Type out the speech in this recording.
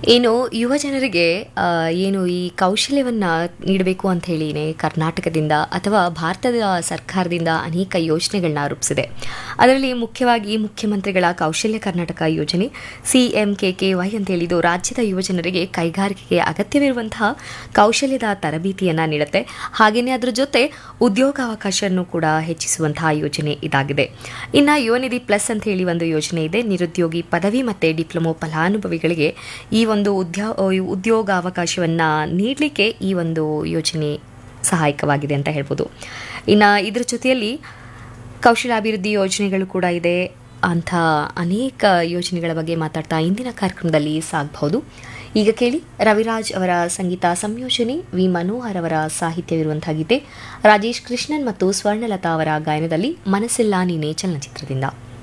ಏನು ಯುವ ಜನರಿಗೆ ಆ, ಏನು ಈ ಕೌಶಲ್ಯವನ್ನು ನೀಡಬೇಕು ಅಂತ ಹೇಳಿನೇ ಕರ್ನಾಟಕದಿಂದ ಅಥವಾ ಭಾರತದ ಸರ್ಕಾರದಿಂದ ಅನೇಕ ಯೋಜನೆಗಳನ್ನ ರೂಪಿಸಿದೆ ಅದರಲ್ಲಿ ಮುಖ್ಯವಾಗಿ ಮುಖ್ಯಮಂತ್ರಿಗಳ ಕೌಶಲ್ಯ ಕರ್ನಾಟಕ ಯೋಜನೆ C M K K Y ಅಂತ ಹೇಳಿದ್ದು ರಾಜ್ಯದ ಯುವ ಜನರಿಗೆ ಕೈಗಾರಿಕೆಗೆ ಅಗತ್ಯವಿರುವಂತಹ ಕೌಶಲ್ಯದ ತರಬೇತಿಯನ್ನು ನೀಡುತ್ತೆ ಹಾಗೆಯೇ ಅದರ ಜೊತೆ ಉದ್ಯೋಗಾವಕಾಶವನ್ನು ಕೂಡ ಹೆಚ್ಚಿಸುವಂತಹ ಯೋಜನೆ ಇದಾಗಿದೆ ಇನ್ನು ಯುವ ನಿಧಿ ಪ್ಲಸ್ ಅಂತ ಹೇಳಿ ಒಂದು ಯೋಜನೆ ಇದೆ ನಿರುದ್ಯೋಗಿ ಪದವಿ ಮತ್ತು ಡಿಪ್ಲೊಮೊ ಫಲಾನುಭವಿಗಳಿಗೆ ಈ ಒಂದು ಉದ್ಯೋ ಉದ್ಯೋಗಾವಕಾಶವನ್ನು ನೀಡಲಿಕ್ಕೆ ಈ ಒಂದು ಯೋಜನೆ ಸಹಾಯಕವಾಗಿದೆ ಅಂತ ಹೇಳ್ಬೋದು ಇನ್ನು ಇದರ ಜೊತೆಯಲ್ಲಿ ಕೌಶಲಾಭಿವೃದ್ಧಿ ಯೋಜನೆಗಳು ಕೂಡ ಇದೆ ಅಂಥ ಅನೇಕ ಯೋಜನೆಗಳ ಬಗ್ಗೆ ಮಾತಾಡ್ತಾ ಇಂದಿನ ಕಾರ್ಯಕ್ರಮದಲ್ಲಿ ಸಾಗಬಹುದು ಈಗ ಕೇಳಿ ರವಿರಾಜ್ ಅವರ ಸಂಗೀತ ಸಂಯೋಜನೆ ವಿ ಮನೋಹರ್ ಅವರ ಸಾಹಿತ್ಯವಿರುವಂತಹ ಗೀತೆ ರಾಜೇಶ್ ಕೃಷ್ಣನ್ ಮತ್ತು ಸ್ವರ್ಣಲತಾ ಅವರ ಗಾಯನದಲ್ಲಿ ಮನಸ್ಸಿಲ್ಲ ನೀನೆ ಚಲನಚಿತ್ರದಿಂದ